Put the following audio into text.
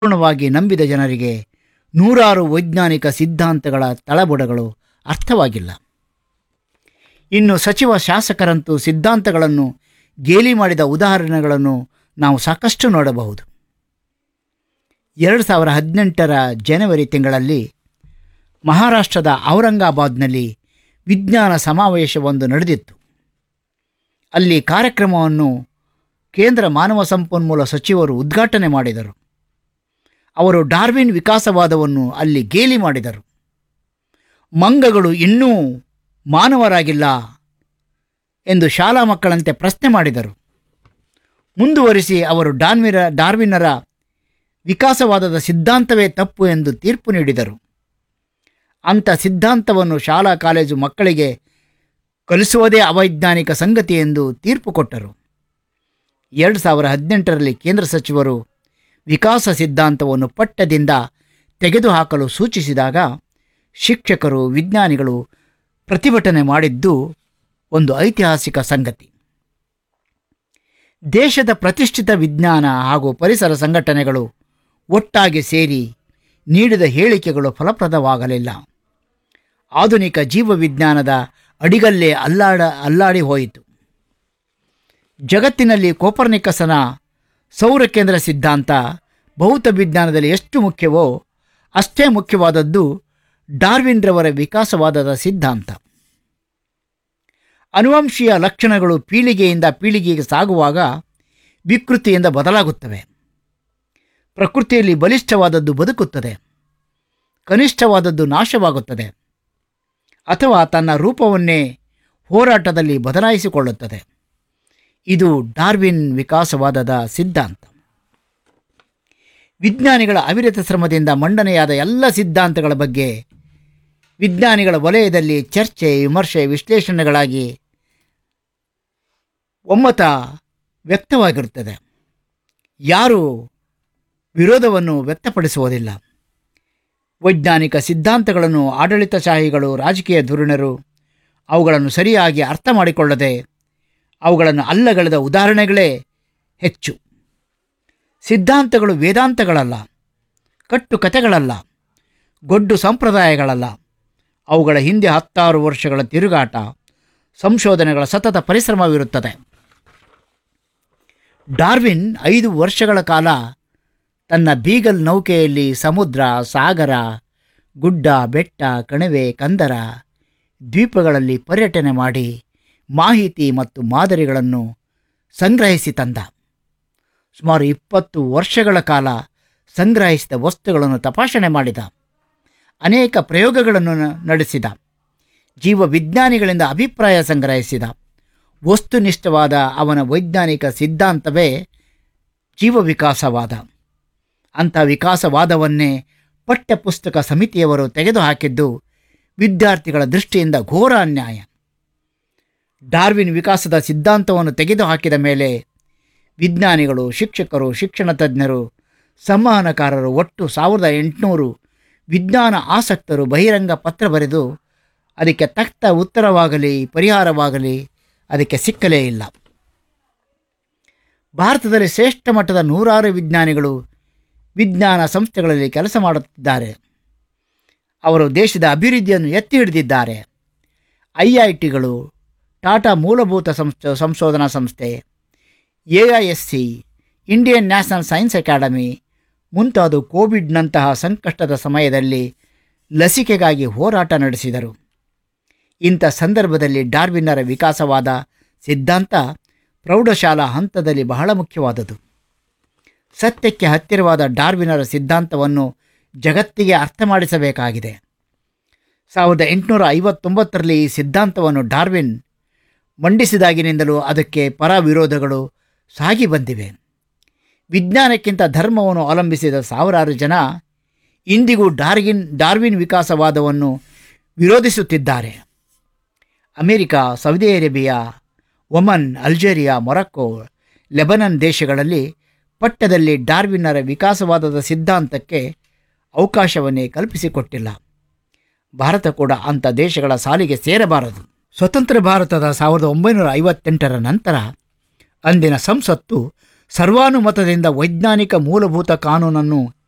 ಪೂರ್ಣವಾಗಿ ನಂಬಿದ ಜನರಿಗೆ ನೂರಾರು ವೈಜ್ಞಾನಿಕ ಸಿದ್ಧಾಂತಗಳ ತಳಬುಡಗಳು ಅರ್ಥವಾಗಿಲ್ಲ ಇನ್ನು ಸಚಿವ ಶಾಸಕರಂತೂ ಸಿದ್ಧಾಂತಗಳನ್ನು ಗೇಲಿ ಮಾಡಿದ ಉದಾಹರಣೆಗಳನ್ನು ನಾವು ಸಾಕಷ್ಟು ನೋಡಬಹುದು ಎರಡು ಸಾವಿರ ಹದಿನೆಂಟರ ಜನವರಿ ತಿಂಗಳಲ್ಲಿ ಮಹಾರಾಷ್ಟ್ರದ ಔರಂಗಾಬಾದ್ನಲ್ಲಿ ವಿಜ್ಞಾನ ಸಮಾವೇಶವೊಂದು ನಡೆದಿತ್ತು ಅಲ್ಲಿ ಕಾರ್ಯಕ್ರಮವನ್ನು ಕೇಂದ್ರ ಮಾನವ ಸಂಪನ್ಮೂಲ ಸಚಿವರು ಉದ್ಘಾಟನೆ ಮಾಡಿದರು ಅವರು ಡಾರ್ವಿನ್ ವಿಕಾಸವಾದವನ್ನು ಅಲ್ಲಿ ಗೇಲಿ ಮಾಡಿದರು ಮಂಗಗಳು ಇನ್ನೂ ಮಾನವರಾಗಿಲ್ಲ ಎಂದು ಶಾಲಾ ಮಕ್ಕಳಂತೆ ಪ್ರಶ್ನೆ ಮಾಡಿದರು ಮುಂದುವರಿಸಿ ಅವರು ಡಾನ್ವಿರ ಡಾರ್ವಿನ್ನರ ವಿಕಾಸವಾದದ ಸಿದ್ಧಾಂತವೇ ತಪ್ಪು ಎಂದು ತೀರ್ಪು ನೀಡಿದರು ಅಂಥ ಸಿದ್ಧಾಂತವನ್ನು ಶಾಲಾ ಕಾಲೇಜು ಮಕ್ಕಳಿಗೆ ಕಲಿಸುವುದೇ ಅವೈಜ್ಞಾನಿಕ ಸಂಗತಿ ಎಂದು ತೀರ್ಪು ಕೊಟ್ಟರು ಎರಡು ಸಾವಿರ ಹದಿನೆಂಟರಲ್ಲಿ ಕೇಂದ್ರ ಸಚಿವರು ವಿಕಾಸ ಸಿದ್ಧಾಂತವನ್ನು ಪಠ್ಯದಿಂದ ತೆಗೆದುಹಾಕಲು ಸೂಚಿಸಿದಾಗ ಶಿಕ್ಷಕರು ವಿಜ್ಞಾನಿಗಳು ಪ್ರತಿಭಟನೆ ಮಾಡಿದ್ದು ಒಂದು ಐತಿಹಾಸಿಕ ಸಂಗತಿ ದೇಶದ ಪ್ರತಿಷ್ಠಿತ ವಿಜ್ಞಾನ ಹಾಗೂ ಪರಿಸರ ಸಂಘಟನೆಗಳು ಒಟ್ಟಾಗಿ ಸೇರಿ ನೀಡಿದ ಹೇಳಿಕೆಗಳು ಫಲಪ್ರದವಾಗಲಿಲ್ಲ ಆಧುನಿಕ ಜೀವವಿಜ್ಞಾನದ ಅಡಿಗಲ್ಲೇ ಅಲ್ಲಾಡ ಅಲ್ಲಾಡಿ ಹೋಯಿತು ಜಗತ್ತಿನಲ್ಲಿ ಕೋಪರ್ನಿಕಸನ ಸೌರ ಕೇಂದ್ರ ಸಿದ್ಧಾಂತ ಭೌತ ವಿಜ್ಞಾನದಲ್ಲಿ ಎಷ್ಟು ಮುಖ್ಯವೋ ಅಷ್ಟೇ ಮುಖ್ಯವಾದದ್ದು ಡಾರ್ವಿನ್ರವರ ವಿಕಾಸವಾದದ ಸಿದ್ಧಾಂತ ಅನುವಂಶೀಯ ಲಕ್ಷಣಗಳು ಪೀಳಿಗೆಯಿಂದ ಪೀಳಿಗೆಗೆ ಸಾಗುವಾಗ ವಿಕೃತಿಯಿಂದ ಬದಲಾಗುತ್ತವೆ ಪ್ರಕೃತಿಯಲ್ಲಿ ಬಲಿಷ್ಠವಾದದ್ದು ಬದುಕುತ್ತದೆ ಕನಿಷ್ಠವಾದದ್ದು ನಾಶವಾಗುತ್ತದೆ ಅಥವಾ ತನ್ನ ರೂಪವನ್ನೇ ಹೋರಾಟದಲ್ಲಿ ಬದಲಾಯಿಸಿಕೊಳ್ಳುತ್ತದೆ ಇದು ಡಾರ್ವಿನ್ ವಿಕಾಸವಾದದ ಸಿದ್ಧಾಂತ ವಿಜ್ಞಾನಿಗಳ ಅವಿರತ ಶ್ರಮದಿಂದ ಮಂಡನೆಯಾದ ಎಲ್ಲ ಸಿದ್ಧಾಂತಗಳ ಬಗ್ಗೆ ವಿಜ್ಞಾನಿಗಳ ವಲಯದಲ್ಲಿ ಚರ್ಚೆ ವಿಮರ್ಶೆ ವಿಶ್ಲೇಷಣೆಗಳಾಗಿ ಒಮ್ಮತ ವ್ಯಕ್ತವಾಗಿರುತ್ತದೆ ಯಾರೂ ವಿರೋಧವನ್ನು ವ್ಯಕ್ತಪಡಿಸುವುದಿಲ್ಲ ವೈಜ್ಞಾನಿಕ ಸಿದ್ಧಾಂತಗಳನ್ನು ಆಡಳಿತಶಾಹಿಗಳು ರಾಜಕೀಯ ಧುರೀಣರು ಅವುಗಳನ್ನು ಸರಿಯಾಗಿ ಅರ್ಥ ಮಾಡಿಕೊಳ್ಳದೆ ಅವುಗಳನ್ನು ಅಲ್ಲಗಳೆದ ಉದಾಹರಣೆಗಳೇ ಹೆಚ್ಚು ಸಿದ್ಧಾಂತಗಳು ವೇದಾಂತಗಳಲ್ಲ ಕಟ್ಟು ಕಥೆಗಳಲ್ಲ ಗೊಡ್ಡು ಸಂಪ್ರದಾಯಗಳಲ್ಲ ಅವುಗಳ ಹಿಂದೆ ಹತ್ತಾರು ವರ್ಷಗಳ ತಿರುಗಾಟ ಸಂಶೋಧನೆಗಳ ಸತತ ಪರಿಶ್ರಮವಿರುತ್ತದೆ ಡಾರ್ವಿನ್ ಐದು ವರ್ಷಗಳ ಕಾಲ ತನ್ನ ಬೀಗಲ್ ನೌಕೆಯಲ್ಲಿ ಸಮುದ್ರ ಸಾಗರ ಗುಡ್ಡ ಬೆಟ್ಟ ಕಣಿವೆ ಕಂದರ ದ್ವೀಪಗಳಲ್ಲಿ ಪರ್ಯಟನೆ ಮಾಡಿ ಮಾಹಿತಿ ಮತ್ತು ಮಾದರಿಗಳನ್ನು ಸಂಗ್ರಹಿಸಿ ತಂದ ಸುಮಾರು ಇಪ್ಪತ್ತು ವರ್ಷಗಳ ಕಾಲ ಸಂಗ್ರಹಿಸಿದ ವಸ್ತುಗಳನ್ನು ತಪಾಸಣೆ ಮಾಡಿದ ಅನೇಕ ಪ್ರಯೋಗಗಳನ್ನು ನ- ನಡೆಸಿದ ಜೀವವಿಜ್ಞಾನಿಗಳಿಂದ ಅಭಿಪ್ರಾಯ ಸಂಗ್ರಹಿಸಿದ ವಸ್ತುನಿಷ್ಠವಾದ ಅವನ ವೈಜ್ಞಾನಿಕ ಸಿದ್ಧಾಂತವೇ ಜೀವವಿಕಾಸವಾದ ಅಂಥ ವಿಕಾಸವಾದವನ್ನೇ ಪಠ್ಯಪುಸ್ತಕ ಸಮಿತಿಯವರು ತೆಗೆದುಹಾಕಿದ್ದು ವಿದ್ಯಾರ್ಥಿಗಳ ದೃಷ್ಟಿಯಿಂದ ಘೋರ ಅನ್ಯಾಯ ಡಾರ್ವಿನ್ ವಿಕಾಸದ ಸಿದ್ಧಾಂತವನ್ನು ತೆಗೆದುಹಾಕಿದ ಮೇಲೆ ವಿಜ್ಞಾನಿಗಳು ಶಿಕ್ಷಕರು ಶಿಕ್ಷಣ ತಜ್ಞರು ಸಂವಹನಕಾರರು ಒಟ್ಟು ಸಾವಿರದ ಎಂಟುನೂರು ವಿಜ್ಞಾನ ಆಸಕ್ತರು ಬಹಿರಂಗ ಪತ್ರ ಬರೆದು ಅದಕ್ಕೆ ತಕ್ಕ ಉತ್ತರವಾಗಲಿ ಪರಿಹಾರವಾಗಲಿ ಅದಕ್ಕೆ ಸಿಕ್ಕಲೇ ಇಲ್ಲ ಭಾರತದಲ್ಲಿ ಶ್ರೇಷ್ಠ ಮಟ್ಟದ ನೂರಾರು ವಿಜ್ಞಾನಿಗಳು ವಿಜ್ಞಾನ ಸಂಸ್ಥೆಗಳಲ್ಲಿ ಕೆಲಸ ಮಾಡುತ್ತಿದ್ದಾರೆ ಅವರು ದೇಶದ ಅಭಿವೃದ್ಧಿಯನ್ನು ಎತ್ತಿ ಹಿಡಿದಿದ್ದಾರೆ ಐ ಐ ಟಿಗಳು ಟಾಟಾ ಮೂಲಭೂತ ಸಂಸ್ಥೆ ಸಂಶೋಧನಾ ಸಂಸ್ಥೆ A I S C Indian National Science Academy ಮುಂತಾದ ಕೋವಿಡ್ನಂತಹ ಸಂಕಷ್ಟದ ಸಮಯದಲ್ಲಿ ಲಸಿಕೆಗಾಗಿ ಹೋರಾಟ ನಡೆಸಿದರು ಇಂಥ ಸಂದರ್ಭದಲ್ಲಿ ಡಾರ್ವಿನ್ನರ ವಿಕಾಸವಾದ ಸಿದ್ಧಾಂತ ಪ್ರೌಢಶಾಲಾ ಹಂತದಲ್ಲಿ ಬಹಳ ಮುಖ್ಯವಾದುದು ಸತ್ಯಕ್ಕೆ ಹತ್ತಿರವಾದ ಡಾರ್ವಿನರ ಸಿದ್ಧಾಂತವನ್ನು ಜಗತ್ತಿಗೆ ಅರ್ಥ ಮಾಡಿಸಬೇಕಾಗಿದೆ ಸಾವಿರದ ಎಂಟುನೂರ ಐವತ್ತೊಂಬತ್ತರಲ್ಲಿ ಈ ಸಿದ್ಧಾಂತವನ್ನು ಡಾರ್ವಿನ್ ಮಂಡಿಸಿದಾಗಿನಿಂದಲೂ ಅದಕ್ಕೆ ಪರ ವಿರೋಧಗಳು ಸಾಗಿ ಬಂದಿವೆ ವಿಜ್ಞಾನಕ್ಕಿಂತ ಧರ್ಮವನ್ನು ಅವಲಂಬಿಸಿದ ಸಾವಿರಾರು ಜನ ಇಂದಿಗೂ ಡಾರ್ವಿನ್ ಡಾರ್ವಿನ್ ವಿಕಾಸವಾದವನ್ನು ವಿರೋಧಿಸುತ್ತಿದ್ದಾರೆ America Saudi Arabia Oman Algeria Morocco Lebanon ದೇಶಗಳಲ್ಲಿ ಪಠ್ಯದಲ್ಲಿ ಡಾರ್ವಿನ್ನರ ವಿಕಾಸವಾದದ ಸಿದ್ಧಾಂತಕ್ಕೆ ಅವಕಾಶವನ್ನೇ ಕಲ್ಪಿಸಿಕೊಟ್ಟಿಲ್ಲ ಭಾರತ ಕೂಡ ಅಂಥ ದೇಶಗಳ ಸಾಲಿಗೆ ಸೇರಬಾರದು ಸ್ವತಂತ್ರ ಭಾರತದ ಸಾವಿರದ ಒಂಬೈನೂರ ಐವತ್ತೆಂಟರ ನಂತರ ಅಂದಿನ ಸಂಸತ್ತು ಸರ್ವಾನುಮತದಿಂದ ವೈಜ್ಞಾನಿಕ ಮೂಲಭೂತ ಕಾನೂನನ್ನು